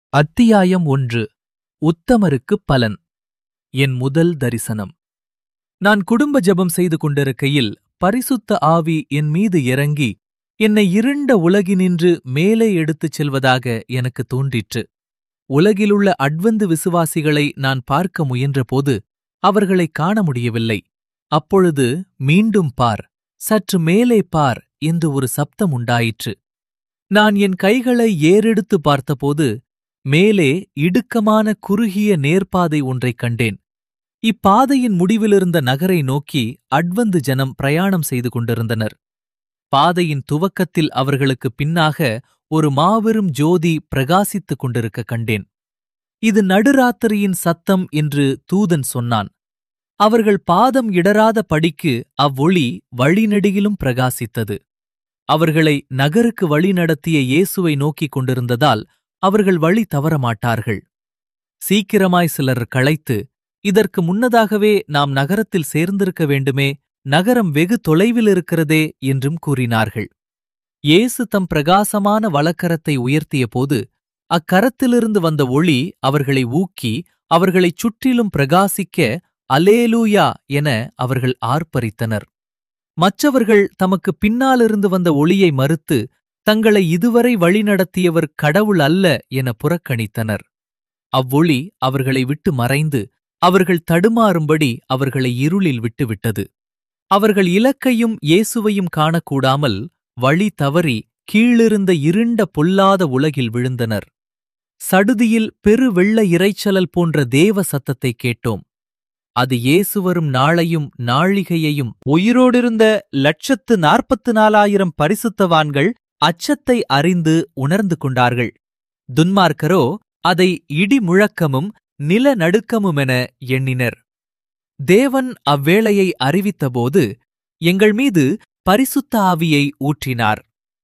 அத்தியாயம் ஒன்று உத்தமருக்கு பலன் என் முதல் தரிசனம் நான் குடும்ப ஜெபம் செய்து கொண்டிருக்கையில் பரிசுத்த ஆவி என் மீது இறங்கி என்னை இருண்ட உலகினின்று மேலே எடுத்துச் செல்வதாக எனக்கு தோன்றிற்று உலகிலுள்ள அட்வந்து விசுவாசிகளை நான் பார்க்க முயன்றபோது அவர்களைக் காண முடியவில்லை அப்பொழுது மீண்டும் பார் சற்று மேலே பார் என்று ஒரு சப்தம் உண்டாயிற்று நான் என் கைகளை ஏறெடுத்து பார்த்தபோது மேலே இடுக்கமான குறுகிய நேர்ப்பாதை ஒன்றைக் கண்டேன் இப்பாதையின் முடிவிலிருந்த நகரை நோக்கி அட்வந்து ஜனம் பிரயாணம் செய்து கொண்டிருந்தனர் பாதையின் துவக்கத்தில் அவர்களுக்கு பின்னாக ஒரு மாபெரும் ஜோதி பிரகாசித்துக் கொண்டிருக்க கண்டேன் இது நடுராத்திரியின் சத்தம் என்று தூதன் சொன்னான் அவர்கள் பாதம் இடராத படிக்கு அவ்வொளி வழிநெடுகிலும் பிரகாசித்தது அவர்களை நகருக்கு வழி நடத்திய இயேசுவை நோக்கிக் கொண்டிருந்ததால் அவர்கள் வழி தவறமாட்டார்கள் சீக்கிரமாய் சிலர் களைத்து இதற்கு முன்னதாகவே நாம் நகரத்தில் சேர்ந்திருக்க வேண்டுமே நகரம் வெகு தொலைவில் இருக்கிறதே என்றும் கூறினார்கள் இயேசு தம் பிரகாசமான வலக்கரத்தை உயர்த்தியபோது அக்கரத்திலிருந்து வந்த ஒளி அவர்களை ஊக்கி அவர்களைச் சுற்றிலும் பிரகாசிக்க அலேலூயா என அவர்கள் ஆர்ப்பரித்தனர் மற்றவர்கள் தமக்கு பின்னாலிருந்து வந்த ஒளியை மறுத்து தங்களை இதுவரை வழிநடத்தியவர் கடவுள் அல்ல என புறக்கணித்தனர் அவ்வொளி அவர்களை விட்டு மறைந்து அவர்கள் தடுமாறும்படி அவர்களை இருளில் விட்டுவிட்டது அவர்கள் இலக்கையும் இயேசுவையும் காணக்கூடாமல் வழி தவறி கீழிருந்த இருண்ட பொல்லாத உலகில் விழுந்தனர் சடுதியில் பெரு வெள்ள இரைச்சலல் போன்ற தேவ சத்தத்தைக் கேட்டோம் அது இயேசு வரும் நாளையும் நாழிகையையும் உயிரோடிருந்த லட்சத்து நாற்பத்து நாலாயிரம் பரிசுத்தவான்கள் அச்சத்தை அறிந்து உணர்ந்து கொண்டார்கள் துன்மார்க்கரோ அதை இடி முழக்கமும் நில நடுக்கமுமென எண்ணினர் தேவன் அவ்வேளையை அறிவித்தபோது எங்கள் மீது பரிசுத்த ஆவியை ஊற்றினார்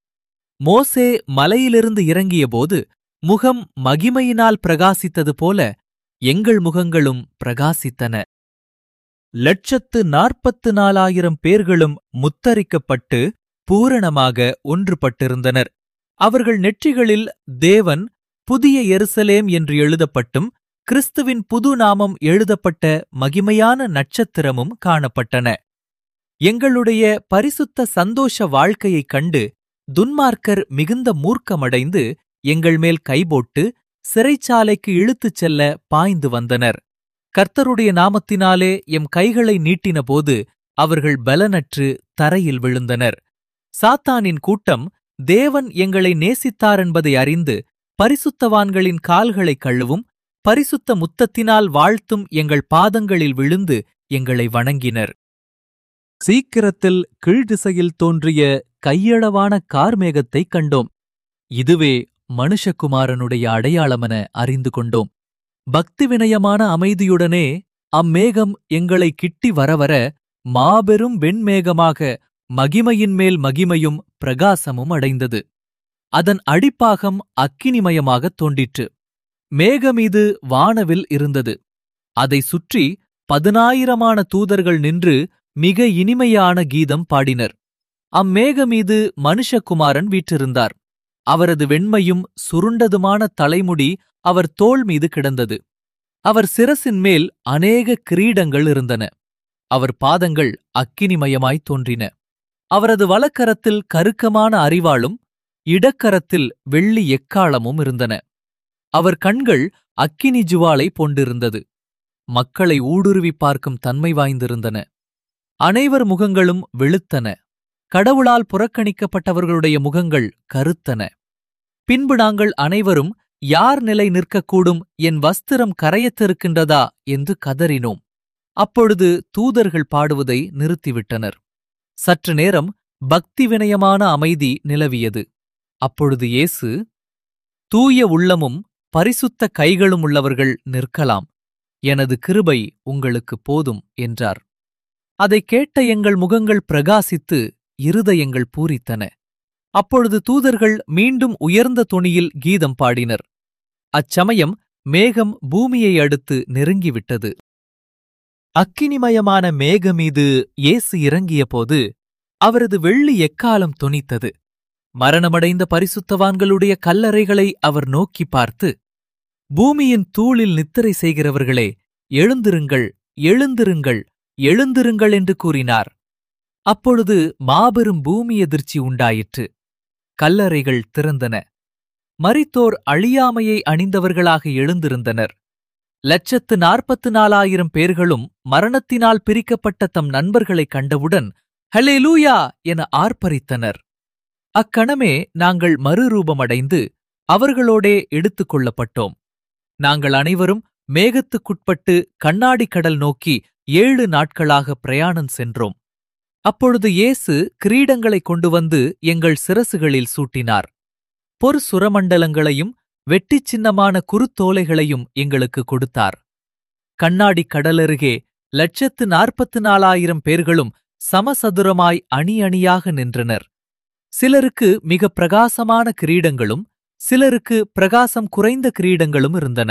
மோசே மலையிலிருந்து இறங்கியபோது முகம் மகிமையினால் பிரகாசித்தது போல எங்கள் முகங்களும் பிரகாசித்தன லட்சத்து நாற்பத்து நாலாயிரம் பேர்களும் முத்தரிக்கப்பட்டு பூரணமாக ஒன்றுபட்டிருந்தனர் அவர்கள் நெற்றிகளில் தேவன் புதிய எருசலேம் என்று எழுதப்பட்டும் கிறிஸ்துவின் புது நாமம் எழுதப்பட்ட மகிமையான நட்சத்திரமும் காணப்பட்டன எங்களுடைய பரிசுத்த சந்தோஷ வாழ்க்கையைக் கண்டு துன்மார்க்கர் மிகுந்த மூர்க்கமடைந்து எங்கள் மேல் கைபோட்டு சிறைச்சாலைக்கு இழுத்துச் செல்ல பாய்ந்து வந்தனர் கர்த்தருடைய நாமத்தினாலே எம் கைகளை நீட்டினபோது அவர்கள் பலனற்று தரையில் விழுந்தனர் சாத்தானின் கூட்டம் தேவன் எங்களை நேசித்தாரென்பதை அறிந்து பரிசுத்தவான்களின் கால்களைக் கழுவும் பரிசுத்த முத்தத்தினால் வாழ்த்தும் எங்கள் பாதங்களில் விழுந்து எங்களை வணங்கினர் சீக்கிரத்தில் கீழ்திசையில் தோன்றிய கையளவான கார்மேகத்தைக் கண்டோம் இதுவே மனுஷகுமாரனுடைய அடையாளமென அறிந்து கொண்டோம் பக்தி வினயமான அமைதியுடனே அம்மேகம் எங்களை கிட்டி வரவர மாபெரும் வெண்மேகமாக மகிமையின் மேல் மகிமையும் பிரகாசமும் அடைந்தது அதன் அடிப்பாகம் அக்கினிமயமாகத் தோன்றிற்று மேகமீது வானவில் இருந்தது அதை சுற்றி பதினாயிரமான தூதர்கள் நின்று மிக இனிமையான கீதம் பாடினர் அம்மேகமீது மனுஷகுமாரன் வீற்றிருந்தார் அவரது வெண்மையும் சுருண்டதுமான தலைமுடி அவர் தோள் மீது கிடந்தது அவர் சிரசின் மேல் அநேக கிரீடங்கள் இருந்தன அவர் பாதங்கள் அக்கினிமயமாய்த் தோன்றின அவரது வலக்கரத்தில் கருக்கமான அறிவாளும் இடக்கரத்தில் வெள்ளி எக்காளமும் இருந்தன அவர் கண்கள் அக்கினி ஜுவாலை போன்றிருந்தது மக்களை ஊடுருவி பார்க்கும் தன்மை வாய்ந்திருந்தன அனைவர் முகங்களும் வெளுத்தன கடவுளால் புறக்கணிக்கப்பட்டவர்களுடைய முகங்கள் கருத்தன பின்பு நாங்கள் அனைவரும் யார் நிலை நிற்கக்கூடும் என் வஸ்திரம் கரையத்திருக்கின்றதா என்று கதறினோம் அப்பொழுது தூதர்கள் பாடுவதை நிறுத்திவிட்டனர் சற்று நேரம் பக்தி வினயமான அமைதி நிலவியது அப்பொழுது இயேசு தூய உள்ளமும் பரிசுத்த கைகளும் உள்ளவர்கள் நிற்கலாம் எனது கிருபை உங்களுக்கு போதும் என்றார் அதைக் கேட்ட எங்கள் முகங்கள் பிரகாசித்து இருதயங்கள் பூரித்தன அப்பொழுது தூதர்கள் மீண்டும் உயர்ந்த தொனியில் கீதம் பாடினர் அச்சமயம் மேகம் பூமியை அடுத்து நெருங்கிவிட்டது அக்கினிமயமான மேகமீது இயேசு இறங்கியபோது அவரது வெள்ளி எக்காலம் தொனித்தது மரணமடைந்த பரிசுத்தவான்களுடைய கல்லறைகளை அவர் நோக்கி பார்த்து பூமியின் தூளில் நித்திரை செய்கிறவர்களே எழுந்திருங்கள் எழுந்திருங்கள் எழுந்திருங்கள் என்று கூறினார் அப்பொழுது மாபெரும் பூமி எதிர்ச்சி உண்டாயிற்று கல்லறைகள் திறந்தன மரித்தோர் அழியாமையை அணிந்தவர்களாக எழுந்திருந்தனர் லட்சத்து நாற்பத்து நாலாயிரம் பேர்களும் மரணத்தினால் பிரிக்கப்பட்ட தம் நண்பர்களைக் கண்டவுடன் ஹல்லேலூயா என ஆர்ப்பரித்தனர் அக்கணமே நாங்கள் மறுரூபமடைந்து அவர்களோடே எடுத்துக் கொள்ளப்பட்டோம் நாங்கள் அனைவரும் மேகத்துக்குட்பட்டு கண்ணாடி கடல் நோக்கி ஏழு நாட்களாக பிரயாணம் சென்றோம் அப்பொழுது இயேசு கிரீடங்களைக் கொண்டு வந்து எங்கள் சிரசுகளில் சூட்டினார் பொற் சுரமண்டலங்களையும் வெட்டிச் சின்னமான குருத்தோலைகளையும் எங்களுக்கு கொடுத்தார் கண்ணாடிக் கடலருகே லட்சத்து நாற்பத்து நாலாயிரம் பேர்களும் சமசதுரமாய் அணி அணியாக நின்றனர் சிலருக்கு மிக பிரகாசமான கிரீடங்களும் சிலருக்கு பிரகாசம் குறைந்த கிரீடங்களும் இருந்தன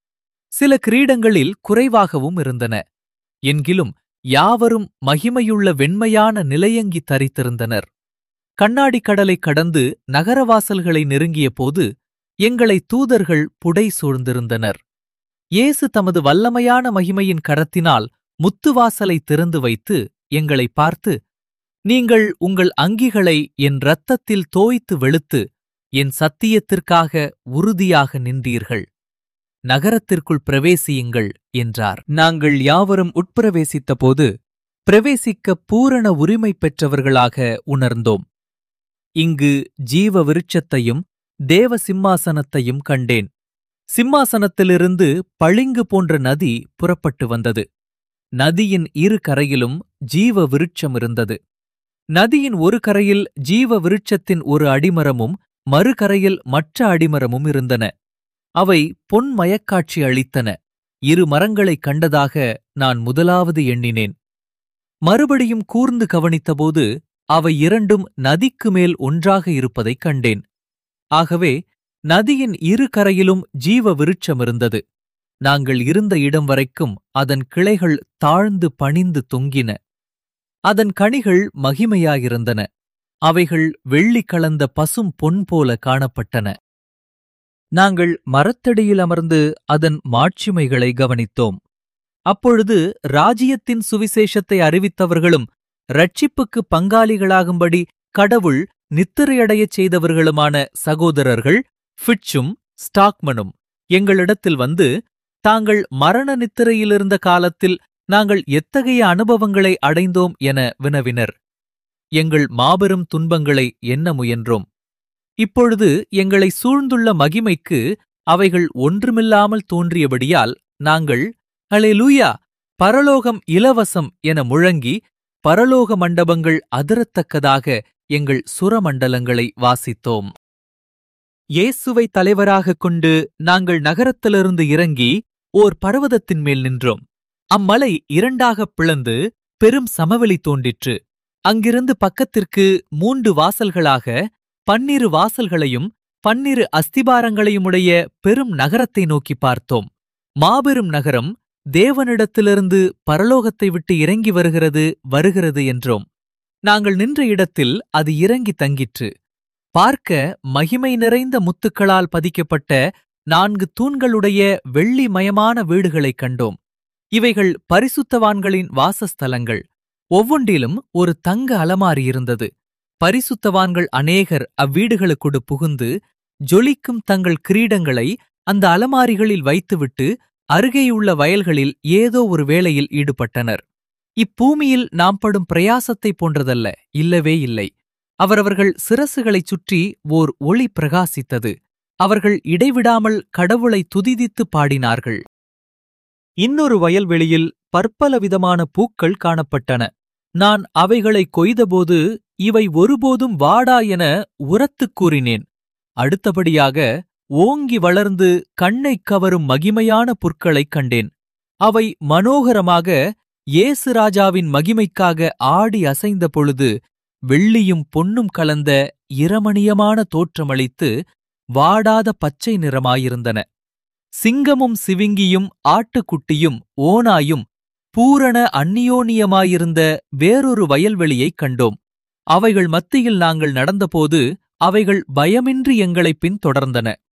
சில கிரீடங்களில் குறைவாகவும் இருந்தன என்கிலும் யாவரும் மகிமையுள்ள வெண்மையான நிலையங்கி தரித்திருந்தனர் கண்ணாடி கடலைக் கடந்து நகரவாசல்களை நெருங்கிய போது எங்களை தூதர்கள் புடை சூழ்ந்திருந்தனர் இயேசு தமது வல்லமையான மகிமையின் கரத்தினால் முத்துவாசலை திறந்து வைத்து எங்களை பார்த்து நீங்கள் உங்கள் அங்கிகளை என் இரத்தத்தில் தோய்த்து வெளுத்து என் சத்தியத்திற்காக உறுதியாக நின்றீர்கள் நகரத்திற்குள் பிரவேசியுங்கள் என்றார் நாங்கள் யாவரும் உட்பிரவேசித்தபோது பிரவேசிக்க பூரண உரிமை பெற்றவர்களாக உணர்ந்தோம் இங்கு ஜீவ விருட்சத்தையும் தேவ சிம்மாசனத்தையும் கண்டேன் சிம்மாசனத்திலிருந்து பளிங்கு போன்ற நதி புறப்பட்டு வந்தது நதியின் இரு கரையிலும் ஜீவ விருட்சம் இருந்தது நதியின் ஒரு கரையில் ஜீவ விருட்சத்தின் ஒரு அடிமரமும் மறுகரையில் மற்ற அடிமரமும் இருந்தன அவை பொன் மயக்காட்சி அளித்தன இரு மரங்களைக் கண்டதாக நான் முதலாவது எண்ணினேன் மறுபடியும் கூர்ந்து கவனித்தபோது அவை இரண்டும் நதிக்கு மேல் ஒன்றாக இருப்பதைக் கண்டேன் ஆகவே நதியின் இரு கரையிலும் ஜீவ விருட்சம் இருந்தது நாங்கள் இருந்த இடம் வரைக்கும் அதன் கிளைகள் தாழ்ந்து பணிந்து தொங்கின அதன் கனிகள் மகிமையாயிருந்தன அவைகள் வெள்ளி கலந்த பசும் பொன் போல காணப்பட்டன நாங்கள் மரத்தடியில் அமர்ந்து அதன் மாட்சிமைகளை கவனித்தோம் அப்பொழுது ராஜ்யத்தின் சுவிசேஷத்தை அறிவித்தவர்களும் ரட்சிப்புக்கு பங்காளிகளாகும்படி கடவுள் நித்திரையடையச் செய்தவர்களுமான சகோதரர்கள் ஃபிட்சும் ஸ்டாக்மனும் எங்களிடத்தில் வந்து தாங்கள் மரண நித்திரையிலிருந்த காலத்தில் நாங்கள் எத்தகைய அனுபவங்களை அடைந்தோம் என வினவினர் எங்கள் மாபெரும் துன்பங்களை எண்ண முயன்றோம் இப்பொழுது எங்களை சூழ்ந்துள்ள மகிமைக்கு அவைகள் ஒன்றுமில்லாமல் தோன்றியபடியால் நாங்கள் ஹalleluya பரலோகம் இலவசம் என முழங்கி பரலோக மண்டபங்கள் அதிரத்தக்கதாக எங்கள் சுரமண்டலங்களை வாசித்தோம் இயேசுவை தலைவராகக் கொண்டு நாங்கள் நகரத்திலிருந்து இறங்கி ஓர் பர்வதத்தின் மேல் நின்றோம் அம்மலை இரண்டாகப் பிளந்து பெரும் சமவெளி தோன்றிற்று அங்கிருந்து பக்கத்திற்கு மூன்று வாசல்களாக பன்னிரு வாசல்களையும் பன்னிரு அஸ்திபாரங்களையும் உடைய பெரும் நகரத்தை நோக்கி பார்த்தோம் மாபெரும் நகரம் தேவனிடத்திலிருந்து பரலோகத்தை விட்டு இறங்கி வருகிறது வருகிறது என்றோம் நாங்கள் நின்ற இடத்தில் அது இறங்கி தங்கிற்று பார்க்க மகிமை நிறைந்த முத்துக்களால் பதிக்கப்பட்ட நான்கு தூண்களுடைய வெள்ளிமயமான வீடுகளைக் கண்டோம் இவைகள் பரிசுத்தவான்களின் வாசஸ்தலங்கள் ஒவ்வொன்றிலும் ஒரு தங்க அலமாரி இருந்தது பரிசுத்தவான்கள் அநேகர் அவ்வீடுகளுக்குடு புகுந்து ஜொலிக்கும் தங்கள் கிரீடங்களை அந்த அலமாரிகளில் வைத்துவிட்டு அருகேயுள்ள வயல்களில் ஏதோ ஒரு வேளையில் ஈடுபட்டனர் இப்பூமியில் நாம் படும் பிரயாசத்தைப் போன்றதல்ல இல்லவே இல்லை அவரவர்கள் சிரசுகளைச் சுற்றி ஓர் ஒளி பிரகாசித்தது அவர்கள் இடைவிடாமல் கடவுளை துதிதித்து பாடினார்கள் இன்னொரு வயல்வெளியில் பற்பல விதமான பூக்கள் காணப்பட்டன நான் அவைகளை கொய்தபோது இவை ஒருபோதும் வாடா என உரத்துக் கூறினேன் அடுத்தபடியாக ஓங்கி வளர்ந்து கண்ணைக் கவரும் மகிமையான புற்களைக் கண்டேன் அவை மனோகரமாக இயேசு ராஜாவின் மகிமைக்காக ஆடி அசைந்த பொழுது வெள்ளியும் பொன்னும் கலந்த இரமணியமான தோற்றமளித்து வாடாத பச்சை நிறமாயிருந்தன சிங்கமும் சிவிங்கியும் ஆட்டுக்குட்டியும் ஓனாயும் பூரண அந்நியோனியமாயிருந்த வேறொரு வயல்வெளியைக் கண்டோம் அவைகள் மத்தியில் நாங்கள் நடந்தபோது அவைகள் பயமின்றி எங்களைப் பின்தொடர்ந்தன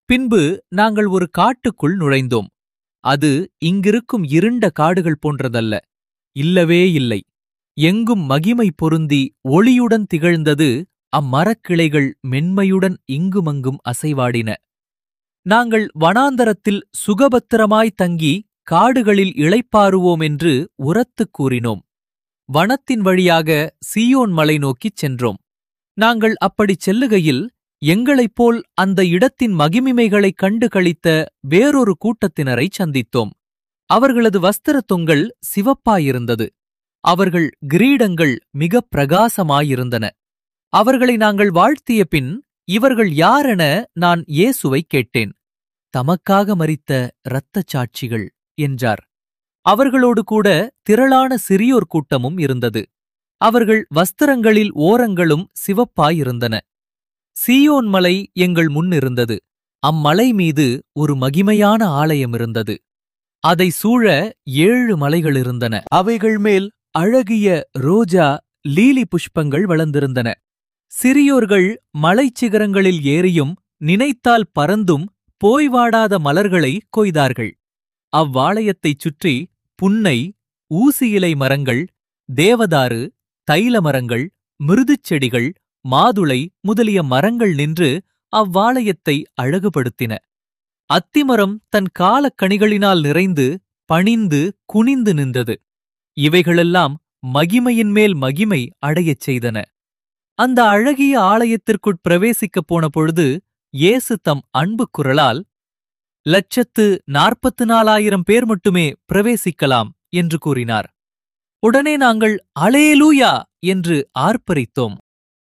பின்பு நாங்கள் ஒரு காட்டுக்குள் நுழைந்தோம் அது இங்கிருக்கும் இருண்ட காடுகள் போன்றதல்ல இல்லவே இல்லை எங்கும் மகிமை பொருந்தி ஒளியுடன் திகழ்ந்தது அம்மரக்கிளைகள் மென்மையுடன் இங்குமங்கும் அசைவாடின நாங்கள் வனாந்தரத்தில் சுகபத்திரமாய் தங்கி காடுகளில் இளைப்பாறுவோம் என்று உரத்துக் கூறினோம் வனத்தின் வழியாக சீயோன் மலை நோக்கிச் சென்றோம் நாங்கள் அப்படிச் செல்லுகையில் எங்களைப் போல் அந்த இடத்தின் மகிமைமைகளைக் கண்டு களித்த வேறொரு கூட்டத்தினரைச் சந்தித்தோம் அவர்களது வஸ்திரத் தொங்கல் சிவப்பாயிருந்தது அவர்கள் கிரீடங்கள் மிகப் பிரகாசமாயிருந்தன அவர்களை நாங்கள் வாழ்த்திய பின் இவர்கள் யாரென நான் இயேசுவைக் கேட்டேன் தமக்காக மரித்த இரத்தச் சாட்சிகள் என்றார் அவர்களோடு கூட திரளான சிறியோர் கூட்டமும் இருந்தது அவர்கள் வஸ்திரங்களில் ஓரங்களும் சிவப்பாயிருந்தன சீயோன் மலை எங்கள் முன் இருந்தது அம்மலை மீது ஒரு மகிமையான ஆலயம் இருந்தது அதை சூழ ஏழு மலைகள் இருந்தன அவைகள் மேல் அழகிய ரோஜா லீலி புஷ்பங்கள் வளர்ந்திருந்தன சிறியோர்கள் மலைச்சிகரங்களில் ஏறியும் நினைத்தால் பறந்தும் போய் வாடாத மலர்களை கொய்தார்கள் அவ்வாலயத்தைச் சுற்றி புன்னை ஊசியிலை மரங்கள் தேவதாரு தைல மரங்கள் மிருதுச் செடிகள் மாதுளை முதலிய மரங்கள் நின்று அவ்வாலயத்தை அழகுபடுத்தின அத்திமரம் தன் காலக் கனிகளினால் நிறைந்து பணிந்து குனிந்து நின்றது இவைகளெல்லாம் மகிமையின் மேல் மகிமை அடையச் செய்தன அந்த அழகிய ஆலயத்திற்குட் பிரவேசிக்கப் போன பொழுது இயேசு தம் அன்பு குரலால் லட்சத்து நாற்பத்து நாலாயிரம் பேர் மட்டுமே பிரவேசிக்கலாம் என்று கூறினார் உடனே நாங்கள் அலேலூயா என்று ஆர்ப்பரித்தோம்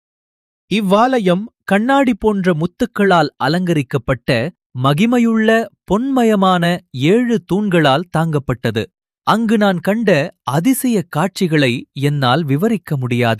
இவ்வாலயம் கண்ணாடி போன்ற முத்துக்களால் அலங்கரிக்கப்பட்ட மகிமையுள்ள பொன்மயமான ஏழு தூண்களால் தாங்கப்பட்டது அங்கு நான் கண்ட அதிசய காட்சிகளை என்னால் விவரிக்க முடியாது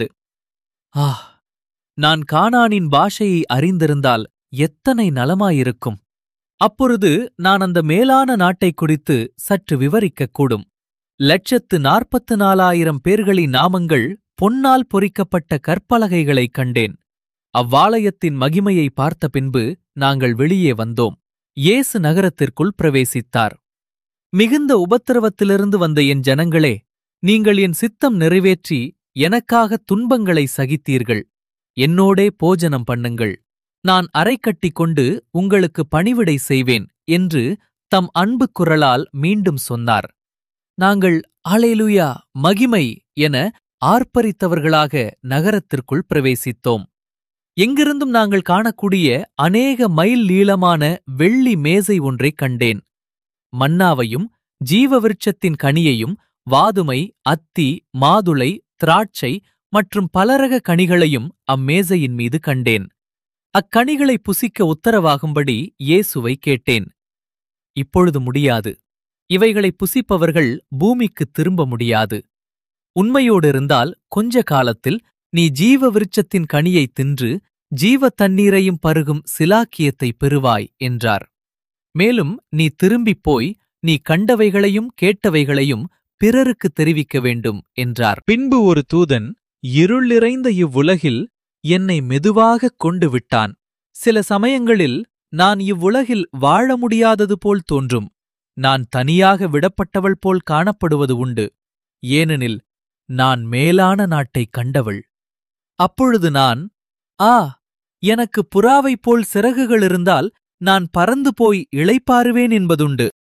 ஆ நான் கானானின் பாஷையை அறிந்திருந்தால் எத்தனை நலமாயிருக்கும் அப்பொழுது நான் அந்த மேலான நாட்டைக் குறித்து சற்று விவரிக்கக் கூடும் லட்சத்து நாற்பத்து நாலாயிரம் பேர்களின் நாமங்கள் பொன்னால் பொறிக்கப்பட்ட கற்பலகைகளைக் கண்டேன் அவ்வாலயத்தின் மகிமையை பார்த்த பின்பு நாங்கள் வெளியே வந்தோம் இயேசு நகரத்திற்குள் பிரவேசித்தார் மிகுந்த உபத்திரவத்திலிருந்து வந்த என் ஜனங்களே நீங்கள் என் சித்தம் நிறைவேற்றி எனக்காக துன்பங்களை சகித்தீர்கள் என்னோடே போஜனம் பண்ணுங்கள் நான் அறை கட்டிக் கொண்டு உங்களுக்கு பணிவிடை செய்வேன் என்று தம் அன்பு குரலால் மீண்டும் சொன்னார் நாங்கள் அலேலுயா மகிமை என ஆர்ப்பரித்தவர்களாக நகரத்திற்குள் பிரவேசித்தோம் எங்கிருந்தும் நாங்கள் காணக்கூடிய அநேக மைல் நீளமான வெள்ளி மேசை ஒன்றைக் கண்டேன் மன்னாவையும் ஜீவ விருட்சத்தின் கனியையும் வாதுமை அத்தி மாதுளை திராட்சை மற்றும் பலரக கனிகளையும் அம்மேசையின் மீது கண்டேன் அக்கனிகளை புசிக்க உத்தரவாகும்படி இயேசுவை கேட்டேன் இப்பொழுது முடியாது இவைகளை புசிப்பவர்கள் பூமிக்கு திரும்ப முடியாது உண்மையோடிருந்தால் கொஞ்ச காலத்தில் நீ ஜீவ விருட்சத்தின் கனியை தின்று ஜீவ தண்ணீரையும் பருகும் சிலாக்கியத்தை பெறுவாய் என்றார் மேலும் நீ திரும்பிப் போய் நீ கண்டவைகளையும் கேட்டவைகளையும் பிறருக்கு தெரிவிக்க வேண்டும் என்றார் பின்பு ஒரு தூதன் இருள் நிறைந்த இவ்வுலகில் என்னை மெதுவாகக் கொண்டு விட்டான் சில சமயங்களில் நான் இவ்வுலகில் வாழ முடியாதது போல் தோன்றும் நான் தனியாக விடப்பட்டவள் போல் காணப்படுவது உண்டு ஏனெனில் நான் மேலான நாட்டைக் கண்டவள் அப்பொழுது நான் ஆ எனக்கு புறாவைப் போல் சிறகுகள் இருந்தால் நான் பறந்து போய் இளைப்பாறுவேன் என்பதுண்டு